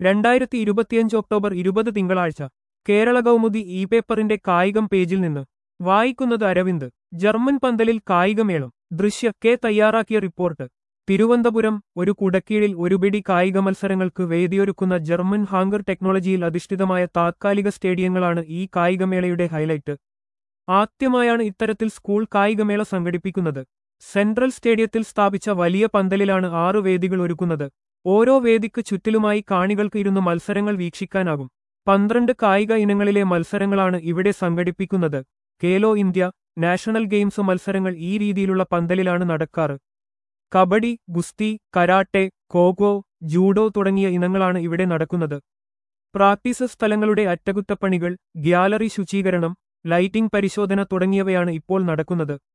രണ്ടായിരത്തി ഇരുപത്തിയഞ്ച് ഒക്ടോബർ ഇരുപത് തിങ്കളാഴ്ച കേരള കൗമുദി ഇ പേപ്പറിന്റെ കായികം പേജിൽ നിന്ന് വായിക്കുന്നത് അരവിന്ദ് ജർമ്മൻ പന്തലിൽ കായികമേളം ദൃശ്യ കെ തയ്യാറാക്കിയ റിപ്പോർട്ട് തിരുവനന്തപുരം ഒരു കുടക്കീഴിൽ ഒരുപിടി കായിക മത്സരങ്ങൾക്ക് വേദിയൊരുക്കുന്ന ജർമ്മൻ ഹാങ്കർ ടെക്നോളജിയിൽ അധിഷ്ഠിതമായ താത്കാലിക സ്റ്റേഡിയങ്ങളാണ് ഈ കായികമേളയുടെ ഹൈലൈറ്റ് ആദ്യമായാണ് ഇത്തരത്തിൽ സ്കൂൾ കായികമേള സംഘടിപ്പിക്കുന്നത് സെൻട്രൽ സ്റ്റേഡിയത്തിൽ സ്ഥാപിച്ച വലിയ പന്തലിലാണ് ആറു വേദികൾ ഒരുക്കുന്നത് ഓരോ വേദിക്ക് ചുറ്റിലുമായി കാണികൾക്ക് ഇരുന്ന് മത്സരങ്ങൾ വീക്ഷിക്കാനാകും പന്ത്രണ്ട് കായിക ഇനങ്ങളിലെ മത്സരങ്ങളാണ് ഇവിടെ സംഘടിപ്പിക്കുന്നത് കേലോ ഇന്ത്യ നാഷണൽ ഗെയിംസ് മത്സരങ്ങൾ ഈ രീതിയിലുള്ള പന്തലിലാണ് നടക്കാറ് കബഡി ഗുസ്തി കരാട്ടെ ഖോഖോ ജൂഡോ തുടങ്ങിയ ഇനങ്ങളാണ് ഇവിടെ നടക്കുന്നത് പ്രാക്ടീസ് സ്ഥലങ്ങളുടെ അറ്റകുറ്റപ്പണികൾ ഗ്യാലറി ശുചീകരണം ലൈറ്റിംഗ് പരിശോധന തുടങ്ങിയവയാണ് ഇപ്പോൾ നടക്കുന്നത്